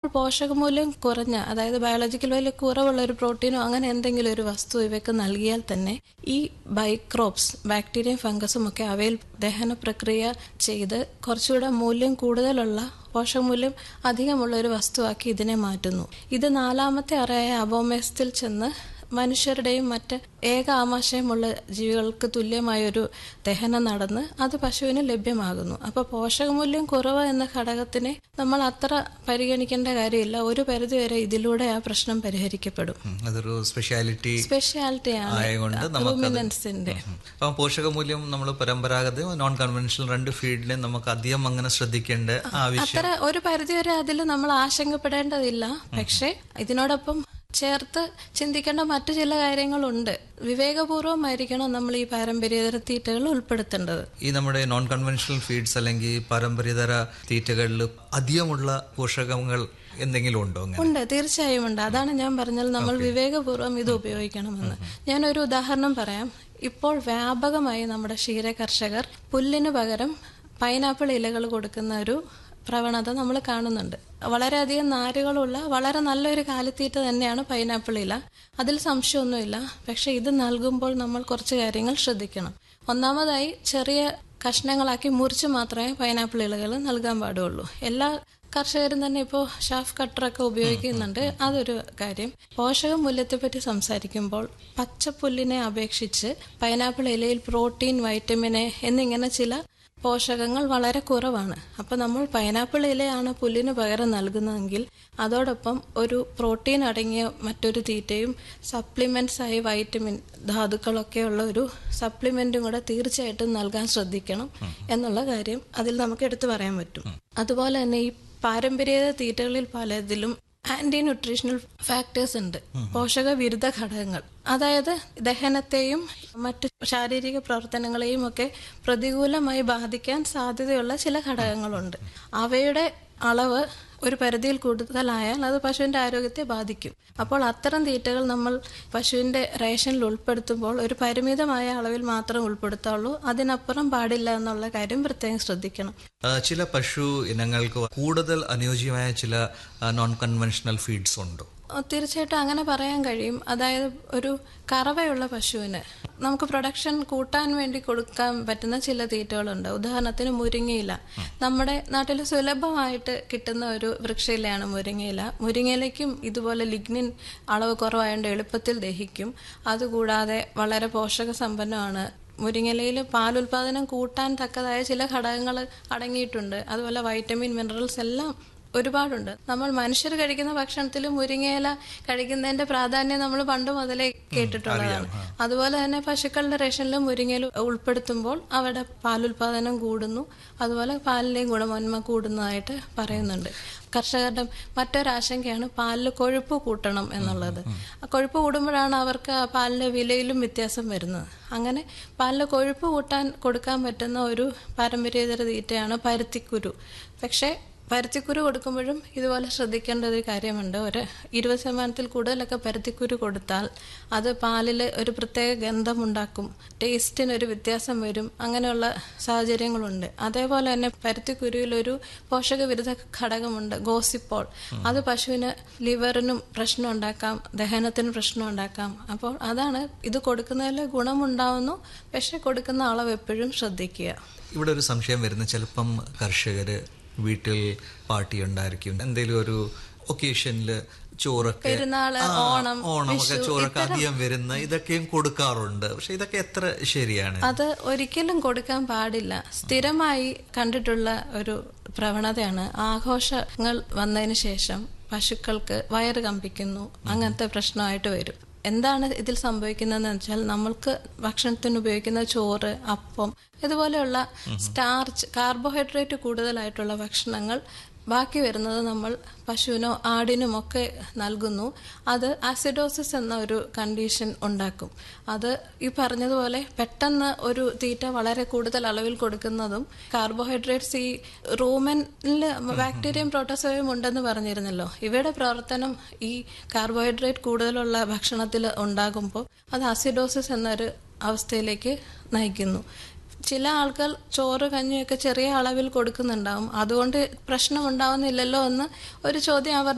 പോഷകമൂല്യം കുറഞ്ഞ അതായത് biological value കുറവുള്ള ഒരു പ്രോട്ടീനോ അങ്ങനെ എന്തെങ്കിലും ഒരു വസ്തു ഇവയ്ക്ക് നൽകിയാൽ തന്നെ ഈ ബൈക്രോപ്സ് ബാക്ടീരിയയും ഫംഗസും ഒക്കെ അവയിൽ ദഹന പ്രക്രിയ ചെയ്ത് കുറച്ചുകൂടെ മൂല്യം കൂടുതലുള്ള പോഷകമൂല്യം അധികമുള്ള ഒരു വസ്തുവാക്കി ഇതിനെ മാറ്റുന്നു ഇത് നാലാമത്തെ അറയായ അബോമേസ്റ്റിൽ ചെന്ന് മനുഷ്യരുടെയും മറ്റ് ഏക ആമാശയമുള്ള ജീവികൾക്ക് തുല്യമായൊരു ദഹനം നടന്ന് അത് പശുവിന് ലഭ്യമാകുന്നു അപ്പോൾ പോഷകമൂല്യം കുറവ് എന്ന ഘടകത്തിനെ നമ്മൾ അത്ര പരിഗണിക്കേണ്ട കാര്യമില്ല ഒരു പരിധിവരെ ഇതിലൂടെ ആ പ്രശ്നം പരിഹരിക്കപ്പെടും ഉം, അതൊരു സ്പെഷ്യാലിറ്റി സ്പെഷ്യാലിറ്റിയാണ് ആയതുകൊണ്ട് നമുക്കത് റൂമിനൻസിന്റെ അപ്പം പോഷകമൂല്യം നമ്മൾ പരമ്പരാഗതവും നോൺ കൺവെൻഷണൽ രണ്ട് ഫീൽഡിനെ നമുക്ക് അധികം അങ്ങനെ ശ്രദ്ധിക്കേണ്ട ആവശ്യം അത്ര ഒരു പരിധിവരെ അതിൽ നമ്മൾ ആശങ്കപ്പെടേണ്ടതില്ല പക്ഷേ ഇതിനോടൊപ്പം ചേർത്ത് ചിന്തിക്കേണ്ട മറ്റു ചില കാര്യങ്ങളുണ്ട് വിവേകപൂർവമായിരിക്കണം നമ്മൾ ഈ പാരമ്പര്യേതര തീറ്റകൾ ഉൾപ്പെടുത്തേണ്ടത് ഈ നമ്മുടെ നോൺ കൺവെൻഷണൽ ഫീഡ്സ് അല്ലെങ്കിൽ പാരമ്പര്യതര തീറ്റകളിൽ അധികമുള്ള പോഷകങ്ങൾ എന്തെങ്കിലും ഉണ്ടോ അങ്ങനെ ഉണ്ട് തീർച്ചയായും ഉണ്ട് അതാണ് ഞാൻ പറഞ്ഞത് നമ്മൾ വിവേകപൂർവ്വം ഇത് ഉപയോഗിക്കണമെന്ന് ഞാനൊരു ഉദാഹരണം പറയാം ഇപ്പോൾ വ്യാപകമായി നമ്മുടെ ക്ഷീര കർഷകർ പുല്ലിന് പകരം പൈനാപ്പിൾ ഇലകൾ കൊടുക്കുന്ന ഒരു പ്രവണത നമ്മൾ കാണുന്നുണ്ട് വളരെയധികം നാരുകളുള്ള വളരെ നല്ലൊരു കാലിത്തീറ്റ തന്നെയാണ് പൈനാപ്പിൾ ഇല അതിൽ സംശയമൊന്നുമില്ല പക്ഷെ ഇത് നൽകുമ്പോൾ നമ്മൾ കുറച്ച് കാര്യങ്ങൾ ശ്രദ്ധിക്കണം ഒന്നാമതായി ചെറിയ കഷ്ണങ്ങളാക്കി മുറിച്ച് മാത്രമേ പൈനാപ്പിൾ ഇലകൾ നൽകാൻ പാടുള്ളൂ എല്ലാ കർഷകരും തന്നെ ഇപ്പോൾ ഷാഫ് കട്ടറൊക്കെ ഉപയോഗിക്കുന്നുണ്ട് അതൊരു കാര്യം പോഷക മൂല്യത്തെപ്പറ്റി സംസാരിക്കുമ്പോൾ പച്ചപ്പുല്ലിനെ അപേക്ഷിച്ച് പൈനാപ്പിൾ ഇലയിൽ പ്രോട്ടീൻ വൈറ്റമിൻ എ എന്നിങ്ങനെ ചില പോഷകങ്ങൾ വളരെ കുറവാണ് അപ്പോൾ നമ്മൾ പൈനാപ്പിൾ ഇലയാണ് പുല്ലിന് പകരം നൽകുന്നതെങ്കിൽ അതോടൊപ്പം ഒരു പ്രോട്ടീൻ അടങ്ങിയ മറ്റൊരു തീറ്റയും സപ്ലിമെന്റ്സ് ആയി വൈറ്റമിൻ ധാതുക്കളൊക്കെയുള്ള ഒരു സപ്ലിമെന്റും കൂടെ തീർച്ചയായിട്ടും നൽകാൻ ശ്രദ്ധിക്കണം എന്നുള്ള കാര്യം അതിൽ നമുക്ക് എടുത്തു പറയാൻ പറ്റും അതുപോലെ തന്നെ ഈ പാരമ്പര്യേതര തീറ്റകളിൽ പലതിലും ആന്റി ന്യൂട്രീഷണൽ ഫാക്ടേഴ്സ് ഉണ്ട് പോഷക വിരുദ്ധ ഘടകങ്ങൾ അതായത് ദഹനത്തെയും മറ്റ് ശാരീരിക പ്രവർത്തനങ്ങളെയും ഒക്കെ പ്രതികൂലമായി ബാധിക്കാൻ സാധ്യതയുള്ള ചില ഘടകങ്ങളുണ്ട് അവയുടെ അളവ് ഒരു പരിധിയിൽ കൂടുതലായാൽ അത് പശുവിന്റെ ആരോഗ്യത്തെ ബാധിക്കും അപ്പോൾ അത്തരം തീറ്റകൾ നമ്മൾ പശുവിന്റെ റേഷനിൽ ഉൾപ്പെടുത്തുമ്പോൾ ഒരു പരിമിതമായ അളവിൽ മാത്രം ഉൾപ്പെടുത്താവുള്ളൂ അതിനപ്പുറം പാടില്ല എന്നുള്ള കാര്യം പ്രത്യേകം ശ്രദ്ധിക്കണം ആ, ചില പശു ഇനങ്ങൾക്ക് കൂടുതൽ അനുയോജ്യമായ ചില നോൺ കൺവെൻഷണൽ ഫീഡ്സ് ഉണ്ടോ തീർച്ചയായിട്ടും അങ്ങനെ പറയാൻ കഴിയും അതായത് ഒരു കറവയുള്ള പശുവിന് നമുക്ക് പ്രൊഡക്ഷൻ കൂട്ടാൻ വേണ്ടി കൊടുക്കാൻ പറ്റുന്ന ചില തീറ്റകളുണ്ട് ഉദാഹരണത്തിന് മുരിങ്ങയില നമ്മുടെ നാട്ടിൽ സുലഭമായിട്ട് കിട്ടുന്ന ഒരു വൃക്ഷയിലയാണ് മുരിങ്ങയില മുരിങ്ങയിലയ്ക്കും ഇതുപോലെ ലിഗ്നിൻ അളവ് കുറവായതുകൊണ്ട് എളുപ്പത്തിൽ ദഹിക്കും അതുകൂടാതെ വളരെ പോഷക സമ്പന്നമാണ് മുരിങ്ങയിലയിൽ പാലുൽപാദനം കൂട്ടാൻ തക്കതായ ചില ഘടകങ്ങൾ അടങ്ങിയിട്ടുണ്ട് അതുപോലെ വൈറ്റമിൻ മിനറൽസ് എല്ലാം ഒരുപാടുണ്ട് നമ്മൾ മനുഷ്യർ കഴിക്കുന്ന ഭക്ഷണത്തിൽ മുരിങ്ങയില കഴിക്കുന്നതിന്റെ പ്രാധാന്യം നമ്മൾ പണ്ട് മുതലേ കേട്ടിട്ടുള്ളതാണ് അതുപോലെ തന്നെ പശുക്കളുടെ റേഷനിൽ മുരിങ്ങയില ഉൾപ്പെടുത്തുമ്പോൾ അവരുടെ പാലുൽപാദനം കൂടുന്നു അതുപോലെ പാലിന്റെയും ഗുണമന്മ കൂടുന്നതായിട്ട് പറയുന്നുണ്ട് കർഷകരുടെ മറ്റൊരാശങ്കയാണ് പാലിൽ കൊഴുപ്പ് കൂട്ടണം എന്നുള്ളത് ആ കൊഴുപ്പ് കൂടുമ്പോഴാണ് അവർക്ക് ആ പാലിന്റെ വിലയിലും വ്യത്യാസം വരുന്നത് അങ്ങനെ പാലിൽ കൊഴുപ്പ് കൂട്ടാൻ കൊടുക്കാൻ പറ്റുന്ന ഒരു പാരമ്പര്യേതര തീറ്റയാണ് പരുത്തിക്കുരു പക്ഷേ പരുത്തിക്കുരു കൊടുക്കുമ്പോഴും ഇതുപോലെ ശ്രദ്ധിക്കേണ്ട ഒരു കാര്യമുണ്ട് ഒരു ഇരുപത് ശതമാനത്തിൽ കൂടുതലൊക്കെ പരുത്തിക്കുരു കൊടുത്താൽ അത് പാലിൽ ഒരു പ്രത്യേക ഗന്ധമുണ്ടാക്കും ടേസ്റ്റിന് ഒരു വ്യത്യാസം വരും അങ്ങനെയുള്ള സാഹചര്യങ്ങളുണ്ട് അതേപോലെ തന്നെ പരുത്തിക്കുരുവിൽ ഒരു പോഷക വിരുദ്ധ ഘടകമുണ്ട് ഗോസിപ്പോൾ അത് പശുവിന് ലിവറിനും പ്രശ്നം ഉണ്ടാക്കാം ദഹനത്തിന് പ്രശ്നം ഉണ്ടാക്കാം അപ്പോൾ അതാണ് ഇത് കൊടുക്കുന്നതിൽ ഗുണമുണ്ടാവുന്നു പക്ഷെ കൊടുക്കുന്ന അളവ് എപ്പോഴും ശ്രദ്ധിക്കുക ഇവിടെ ഒരു സംശയം വരുന്ന ചിലപ്പം കർഷകര് വീട്ടിൽ പാർട്ടി ഉണ്ടായിരിക്കും എന്തെങ്കിലും ഒരു ഒക്കേഷനിൽ ചോറൊക്കെ പെരുന്നാള്, ആ, ഓണം, ഓണമൊക്കെ വിഷു, ചോറൊക്കെ അധികം വരുന്ന ഇതൊക്കെയും കൊടുക്കാറുണ്ട് പക്ഷെ ഇതൊക്കെ എത്ര ശരിയാണ് അത് ഒരിക്കലും കൊടുക്കാൻ പാടില്ല സ്ഥിരമായി കണ്ടിട്ടുള്ള ഒരു പ്രവണതയാണ് ആഘോഷങ്ങൾ വന്നതിന് ശേഷം പശുക്കൾക്ക് വയറ് കമ്പിക്കുന്നു അങ്ങനത്തെ പ്രശ്നമായിട്ട് വരും എന്താണ് ഇതിൽ സംഭവിക്കുന്നതെന്ന് വെച്ചാൽ നമ്മൾക്ക് ഭക്ഷണത്തിന് ഉപയോഗിക്കുന്ന ചോറ് അപ്പം ഇതുപോലെയുള്ള സ്റ്റാർച്ച് കാർബോഹൈഡ്രേറ്റ് കൂടുതലായിട്ടുള്ള ഭക്ഷണങ്ങൾ ബാക്കി വരുന്നത് നമ്മൾ പശുവിനോ ആടിനും ഒക്കെ നൽകുന്നു അത് ആസിഡോസിസ് എന്ന ഒരു കണ്ടീഷൻ ഉണ്ടാക്കും അത് ഈ പറഞ്ഞതുപോലെ പെട്ടെന്ന് ഒരു തീറ്റ വളരെ കൂടുതൽ അളവിൽ കൊടുക്കുന്നതും കാർബോഹൈഡ്രേറ്റ്സ് ഈ റൂമനിൽ ബാക്ടീരിയയും പ്രോട്ടോസോയും ഉണ്ടെന്ന് പറഞ്ഞിരുന്നല്ലോ ഇവയുടെ പ്രവർത്തനം ഈ കാർബോഹൈഡ്രേറ്റ് കൂടുതലുള്ള ഭക്ഷണത്തിൽ ഉണ്ടാകുമ്പോൾ അത് ആസിഡോസിസ് എന്നൊരു അവസ്ഥയിലേക്ക് നയിക്കുന്നു ചില ആൾക്കാർ ചോറ് കഞ്ഞിയൊക്കെ ചെറിയ അളവിൽ കൊടുക്കുന്നുണ്ടാവും അതുകൊണ്ട് പ്രശ്നം ഉണ്ടാവുന്നില്ലല്ലോ എന്ന് ഒരു ചോദ്യം അവർ